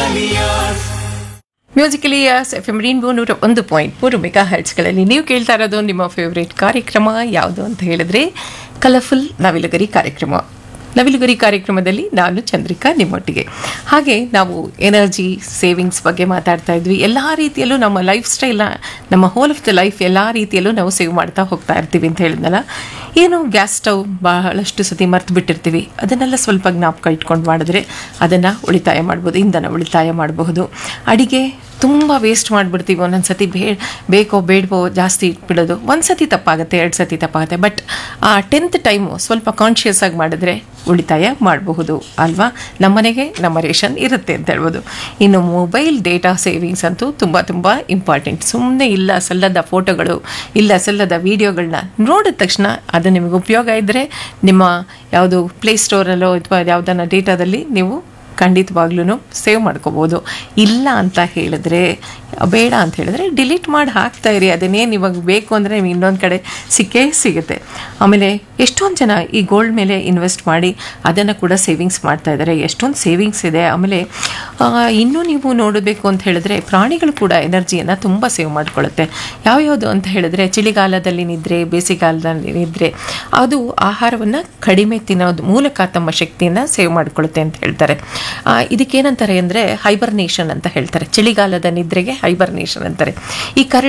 musically F M ರೀನ್ಬೋ ನೂರ ಒಂದು point ಮೂರು ಮೆಗಾ ಹರ್ಟ್ಸ್ಗಳಲ್ಲಿ ನೀವು ಕೇಳ್ತಾ ಇರೋದು ನಿಮ್ಮ ಫೇವ್ರೇಟ್ ಕಾರ್ಯಕ್ರಮ ಯಾವುದು ಅಂತ ಹೇಳಿದ್ರೆ ಕಲರ್ಫುಲ್ ನವಿಲುಗರಿ ಕಾರ್ಯಕ್ರಮ ನವಿಲುಗರಿ ಕಾರ್ಯಕ್ರಮದಲ್ಲಿ ನಾನು ಚಂದ್ರಿಕಾ ನಿಮ್ಮೊಟ್ಟಿಗೆ ಹಾಗೆ ನಾವು ಎನರ್ಜಿ ಸೇವಿಂಗ್ಸ್ ಬಗ್ಗೆ ಮಾತಾಡ್ತಾ ಇದ್ವಿ ಎಲ್ಲ ರೀತಿಯಲ್ಲೂ ನಮ್ಮ ಲೈಫ್ ಸ್ಟೈಲ್ನ ನಮ್ಮ ಹೋಲ್ ಆಫ್ ದ ಲೈಫ್ ಎಲ್ಲ ರೀತಿಯಲ್ಲೂ ನಾವು ಸೇವ್ ಮಾಡ್ತಾ ಹೋಗ್ತಾ ಇರ್ತೀವಿ ಅಂತ ಹೇಳಿದ್ನಲ್ಲ ಏನು ಗ್ಯಾಸ್ ಸ್ಟವ್ ಬಹಳಷ್ಟು ಸತಿ ಮರ್ತು ಬಿಟ್ಟಿರ್ತೀವಿ ಅದನ್ನೆಲ್ಲ ಸ್ವಲ್ಪ ಜ್ಞಾಪಕ ಇಟ್ಕೊಂಡು ಮಾಡಿದ್ರೆ ಅದನ್ನು ಉಳಿತಾಯ ಮಾಡ್ಬೋದು ಇಂಧನ ಉಳಿತಾಯ ಮಾಡಬಹುದು ಅಡಿಗೆ ತುಂಬ ವೇಸ್ಟ್ ಮಾಡಿಬಿಡ್ತೀವಿ ಒಂದೊಂದು ಸತಿ ಬೇ ಬೇಕೋ ಬೇಡವೋ ಜಾಸ್ತಿ ಇಟ್ಬಿಡೋದು ಒಂದು ಸತಿ ತಪ್ಪಾಗುತ್ತೆ ಎರಡು ಸತಿ ತಪ್ಪಾಗುತ್ತೆ ಬಟ್ ಆ ಟೆಂತ್ ಟೈಮು ಸ್ವಲ್ಪ ಕಾನ್ಷಿಯಸ್ ಆಗಿ ಮಾಡಿದ್ರೆ ಉಳಿತಾಯ ಮಾಡಬಹುದು ಅಲ್ವಾ ನಮ್ಮನೆಗೆ ನಮ್ಮ ರೇಷನ್ ಇರುತ್ತೆ ಅಂತ ಹೇಳ್ಬೋದು ಇನ್ನು ಮೊಬೈಲ್ ಡೇಟಾ ಸೇವಿಂಗ್ಸ್ ಅಂತೂ ತುಂಬ ತುಂಬ ಇಂಪಾರ್ಟೆಂಟ್ ಸುಮ್ಮನೆ ಇಲ್ಲ ಸಲ್ಲದ ಫೋಟೋಗಳು ಇಲ್ಲ ಸಲ್ಲದ ವೀಡಿಯೋಗಳನ್ನ ನೋಡಿದ ತಕ್ಷಣ ಅದು ನಿಮಗೆ ಉಪಯೋಗ ಇದ್ದರೆ ನಿಮ್ಮ ಯಾವುದು ಪ್ಲೇಸ್ಟೋರಲ್ಲೋ ಅಥವಾ ಯಾವುದನ್ನ ಡೇಟಾದಲ್ಲಿ ನೀವು ಖಂಡಿತವಾಗ್ಲೂ ಸೇವ್ ಮಾಡ್ಕೋಬೋದು ಇಲ್ಲ ಅಂತ ಹೇಳಿದ್ರೆ ಬೇಡ ಅಂತ ಹೇಳಿದ್ರೆ ಡಿಲೀಟ್ ಮಾಡಿ ಹಾಕ್ತಾ ಇರಿ ಅದನ್ನೇನು ಇವಾಗ ಬೇಕು ಅಂದರೆ ನಿಮಗೆ ಇನ್ನೊಂದು ಕಡೆ ಸಿಕ್ಕೇ ಸಿಗುತ್ತೆ ಆಮೇಲೆ ಎಷ್ಟೊಂದು ಜನ ಈ ಗೋಲ್ಡ್ ಮೇಲೆ ಇನ್ವೆಸ್ಟ್ ಮಾಡಿ ಅದನ್ನು ಕೂಡ ಸೇವಿಂಗ್ಸ್ ಮಾಡ್ತಾ ಇದ್ದಾರೆ ಎಷ್ಟೊಂದು ಸೇವಿಂಗ್ಸ್ ಇದೆ ಆಮೇಲೆ ಆ, ಇನ್ನೂ ನೀವು ನೋಡಬೇಕು ಅಂತ ಹೇಳಿದ್ರೆ ಪ್ರಾಣಿಗಳು ಕೂಡ ಎನರ್ಜಿಯನ್ನು ತುಂಬ ಸೇವ್ ಮಾಡ್ಕೊಳ್ಳುತ್ತೆ ಯಾವ್ಯಾವುದು ಅಂತ ಹೇಳಿದ್ರೆ ಚಳಿಗಾಲದಲ್ಲಿ ನಿದ್ರೆ ಬೇಸಿಗೆಗಾಲದಲ್ಲಿ ನಿದ್ರೆ ಅದು ಆಹಾರವನ್ನು ಕಡಿಮೆ ತಿನ್ನೋದು ಮೂಲಕ ತಮ್ಮ ಶಕ್ತಿಯನ್ನು ಸೇವ್ ಮಾಡ್ಕೊಳ್ಳುತ್ತೆ ಅಂತ ಹೇಳ್ತಾರೆ ಆ, ಇದಕ್ಕೇನಂತಾರೆ ಅಂದರೆ ಹೈಬರ್ನೇಷನ್ ಅಂತ ಹೇಳ್ತಾರೆ ಚಳಿಗಾಲದ ನಿದ್ರೆಗೆ ಹೈಬರ್ನೇಷನ್ ಅಂತಾರೆ ಈ ಕರಡಿ